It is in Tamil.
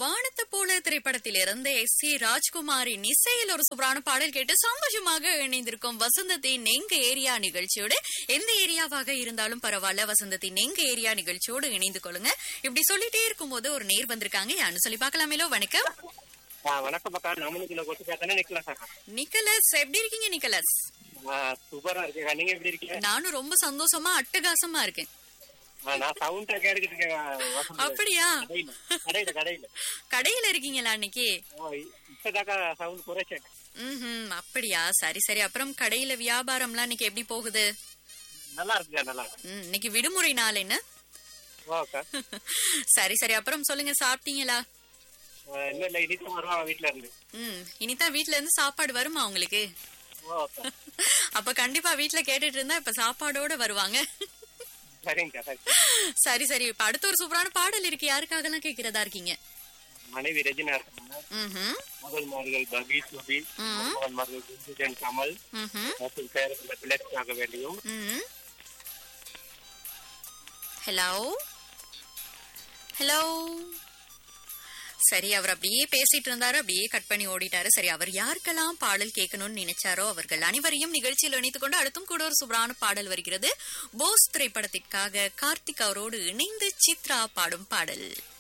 வானத்தை போல திரைப்படத்தில் இருந்து எஸ் சி ராஜ்குமாரின் இசையில் ஒரு சூப்பரான பாடல் கேட்டு சந்தோஷமாக இணைந்திருக்கும் வசந்தத்தின் எங்க ஏரியா நிகழ்ச்சியோடு எந்த ஏரியாவாக இருந்தாலும் பரவாயில்ல வசந்தத்தின் எங்க ஏரியா நிகழ்ச்சியோடு இணைந்து கொள்ளுங்க இப்படி சொல்லிட்டே இருக்கும்போது ஒரு நேர் வந்திருக்காங்க யாருன்னு சொல்லி பார்க்கலாமேலோ வணக்கம் ஆ, வணக்கம் அக்கா நம்மளுக்கு கிலோ கொட்டு பேத்தானே நிக்கலாம் சார் நிக்கலஸ் எப்படி இருக்கீங்க நிக்கலஸ் சூப்பரா இருக்கேன் நீங்க எப்படி இருக்கீங்க நானும் ரொம்ப சந்தோஷமா அட்டகாசமா இருக்கேன் ஆ, நான் சவுண்டா கேட்டுக்கிட்டு இருக்கேன் வசந்த். அப்படியா கடையில கடையில கடையில கடையில இருக்கீங்களா அன்னைக்கு ஓ, இப்பதாக்கா சவுண்ட் குறைச்சேன் ம் அப்படியா சரி சரி அப்புறம் கடையில வியாபாரம்லாம் இன்னைக்கு எப்படி போகுது நல்லா இருக்குக்கா நல்லா இருக்கு ம், இன்னைக்கு விடுமுறை நாள் என்ன ஓக்கா சரி சரி அப்புறம் சொல்லுங்க சாப்பிட்டீங்களா இல்ல இல்ல இனிதான் வருவாங்க வீட்டுல இருந்து ம் இனிதான் வீட்ல இருந்து சாப்பாடு வருமா உங்களுக்கு ஓக்கா அப்ப கண்டிப்பா வீட்ல கேட்டுட்டு இருந்தா இப்ப சாப்பாடோட வருவாங்க சரிங்கக்கா சரி சரி சரி இப்ப அடுத்த ஒரு சூப்பரான பாடல் இருக்கு யாருக்காகலாம் கேக்குறதா இருக்கீங்க மனைவி ரெஜினா இருக்காங்க ம்ஹும், மகள்மார்கள் பபி சுபி ம். மகள்மார்கள் குஞ்சுஜன் கமல் ம்ஹும், மற்றும் பேரத்தில் பிள்ளைக்காக வேண்டியும் ம். ஹலோ ஹலோ சரி அவர் அப்படியே பேசிட்டு இருந்தாரு அப்படியே கட் பண்ணி ஓடிட்டாரு சரி அவர் யாருக்கெல்லாம் பாடல் கேட்கணும்னு நினைச்சாரோ அவர்கள் அனைவரையும் நிகழ்ச்சியில் இணைத்துக் கொண்டு அடுத்தும் கூட ஒரு சூப்பரான பாடல் வருகிறது போஸ் திரைப்படத்திற்காக கார்த்திக் அவரோடு இணைந்து சித்ரா பாடும் பாடல்